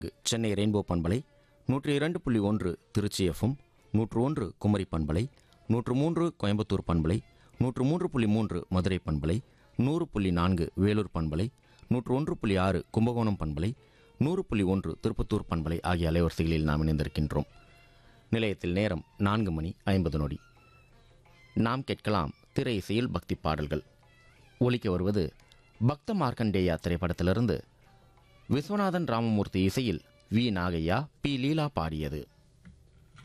Chennai rainbow பண்பலை நூற்றி இரண்டு புள்ளி ஒன்று திருச்சி எஃப்எம் நூற்று ஒன்று குமரி பண்பலை நூற்று மூன்று கோயம்புத்தூர் பண்பலை நூற்று மூன்று புள்ளி மூன்று மதுரை பண்பலை நூறு புள்ளி நான்கு வேலூர் பண்பலை நூற்று ஒன்று புள்ளி ஆறு கும்பகோணம் பண்பலை நூறு புள்ளி ஒன்று திருப்பத்தூர் பண்பலை ஆகிய அலைவரிசைகளில் நாம் இணைந்திருக்கின்றோம் நிலையத்தில் நேரம் நான்கு மணி ஐம்பது நொடி நாம் கேட்கலாம் திரை இசையில் பக்தி பாடல்கள் ஒலிக்க வருவது பக்த மார்க்கண்டேயா திரைப்படத்திலிருந்து விஸ்வநாதன் ராமமூர்த்தி இசையில் வி நாகையா பி லீலா பாடியது